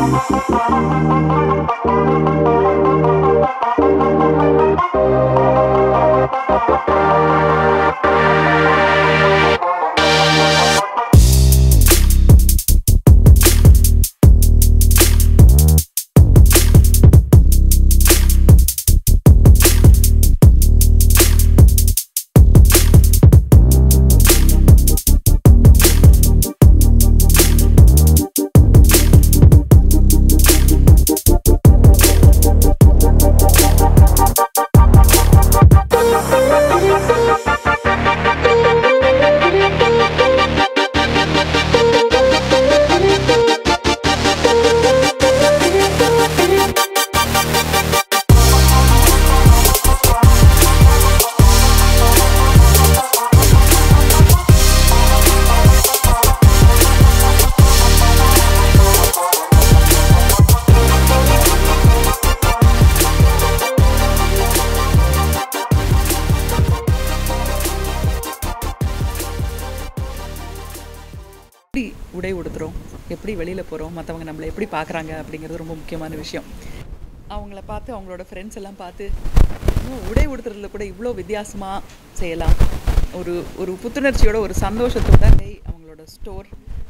எப்படி உடை உடுத்துறோம் எப்படி வெளியில் போகிறோம் மற்றவங்க நம்மளை எப்படி பார்க்குறாங்க அப்படிங்கிறது ரொம்ப முக்கியமான விஷயம் அவங்கள பார்த்து அவங்களோட ஃப்ரெண்ட்ஸ் எல்லாம் பார்த்து இன்னும் உடை உடுத்துறதுல கூட இவ்வளோ வித்தியாசமாக செய்யலாம் ஒரு ஒரு புத்துணர்ச்சியோட ஒரு சந்தோஷத்தோட அவங்களோட ஸ்டோர்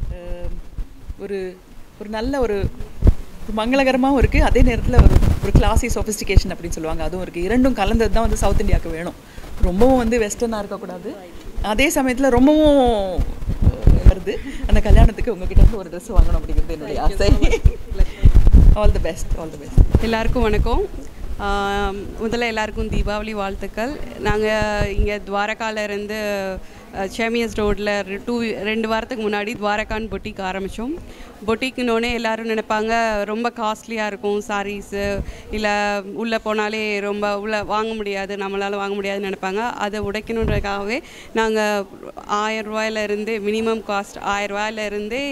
ஒரு ஒரு நல்ல ஒரு ஒரு மங்களகரமாகவும் இருக்குது அதே நேரத்தில் ஒரு ஒரு கிளாசி சொஃபிஸ்டிகேஷன் அப்படின்னு சொல்லுவாங்க அதுவும் இருக்குது இரண்டும் கலந்தது தான் வந்து சவுத் இந்தியாவுக்கு வேணும் ரொம்பவும் வந்து வெஸ்டர்னாக இருக்கக்கூடாது அதே சமயத்தில் ரொம்பவும் அஹ், வருது அந்த கல்யாணத்துக்கு உங்ககிட்ட இருந்து ஒரு ட்ரெஸ் வாங்கணும் அப்படிங்கிறது என்னுடைய ஆசை all the best all the best எல்லாருக்கும் வணக்கம் ஆம், முதல்ல எல்லாருக்கும் தீபாவளி வாழ்த்துக்கள் நாங்கள் இங்கே துவாரகால இருந்து சேமியஸ் ரோட்டில் டூ ரெண்டு வாரத்துக்கு முன்னாடி துவாரகான் பொட்டிக் ஆரம்பித்தோம் பொட்டிக்குனோடனே எல்லாரும் நினைப்பாங்க ரொம்ப காஸ்ட்லியாக இருக்கும் சாரீஸு இல்லை உள்ளே போனாலே ரொம்ப உள்ளே வாங்க முடியாது நம்மளால் வாங்க முடியாதுன்னு நினைப்பாங்க அதை உடைக்கணுன்றதுக்காகவே நாங்கள் ஆயிரம் ரூபாயிலேருந்தே மினிமம் காஸ்ட் ஆயிரம் ரூபாயிலேருந்தே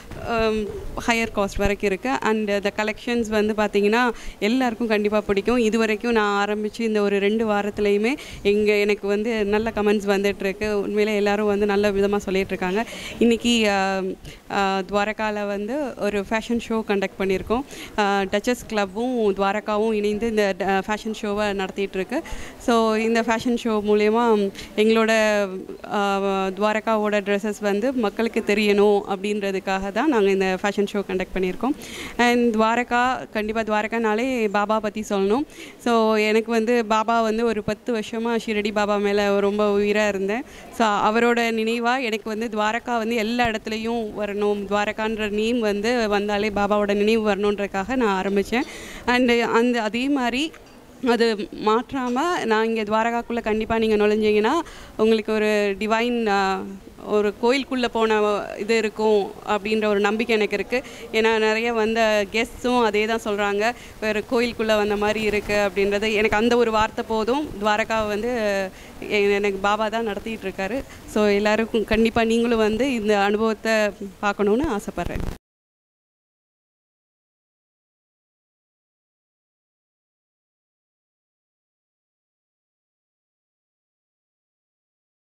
ஹையர் காஸ்ட் வரைக்கும் இருக்குது அண்ட் த கலெக்ஷன்ஸ் வந்து பார்த்திங்கன்னா எல்லாருக்கும் கண்டிப்பாக பிடிக்கும் இது வரைக்கும் நான் ஆரம்பித்து இந்த ஒரு ரெண்டு வாரத்துலேயுமே எங்கள் எனக்கு வந்து நல்ல கமெண்ட்ஸ் வந்துட்டுருக்கு உண்மையிலே எல்லாரும் வந்து நல்ல விதமாக சொல்லிட்டு இருக்காங்க இன்றைக்கி துவாரகாவில் வந்து ஒரு ஃபேஷன் ஷோ கண்டக்ட் பண்ணியிருக்கோம் டச்சஸ் கிளப்பும் துவாரகாவும் இணைந்து இந்த ஃபேஷன் ஷோவை நடத்திட்டு இருக்கு ஸோ இந்த ஃபேஷன் ஷோ மூலயமா எங்களோட ஆஹ், துவாரகாவோட ட்ரெஸ்ஸஸ் வந்து மக்களுக்கு தெரியணும் அப்படின்றதுக்காக தான் நாங்கள் இந்த ஃபேஷன் ஷோ கண்டக்ட் பண்ணியிருக்கோம் அண்ட் துவாரகா கண்டிப்பாக துவாரகானாலே பாபா பற்றி சொல்லணும் ஸோ எனக்கு வந்து பாபா வந்து ஒரு பத்து வருஷமாக ஷிரடி பாபா மேலே ரொம்ப உயிராக இருந்தேன் ஸோ அவரோட நினைவாக எனக்கு வந்து துவாரகா வந்து எல்லா இடத்துலையும் வரணும் துவாரகான்ற நேம் வந்து வந்தாலே பாபாவோட நினைவு வரணுன்றதுக்காக நான் ஆரம்பித்தேன் அண்டு அந்த அதே மாதிரி அது மாற்றாமல் நான் இங்கே துவாரகாக்குள்ளே கண்டிப்பாக நீங்கள் நுழைஞ்சீங்கன்னா உங்களுக்கு ஒரு டிவைன் ஒரு கோயிலுக்குள்ளே போன இது இருக்கும் அப்படின்ற ஒரு நம்பிக்கை எனக்கு இருக்குது ஏன்னா நிறைய வந்த கெஸ்ட்ஸும் அதே தான் சொல்கிறாங்க வேறு கோயிலுக்குள்ளே வந்த மாதிரி இருக்குது அப்படின்றது எனக்கு அந்த ஒரு வார்த்தை போதும் துவாரகா வந்து எ- எனக்கு பாபா தான் நடத்திட்டு இருக்காரு ஸோ எல்லாருக்கும் கண்டிப்பாக நீங்களும் வந்து இந்த அனுபவத்தை பார்க்கணுன்னு ஆசைப்பட்றேன்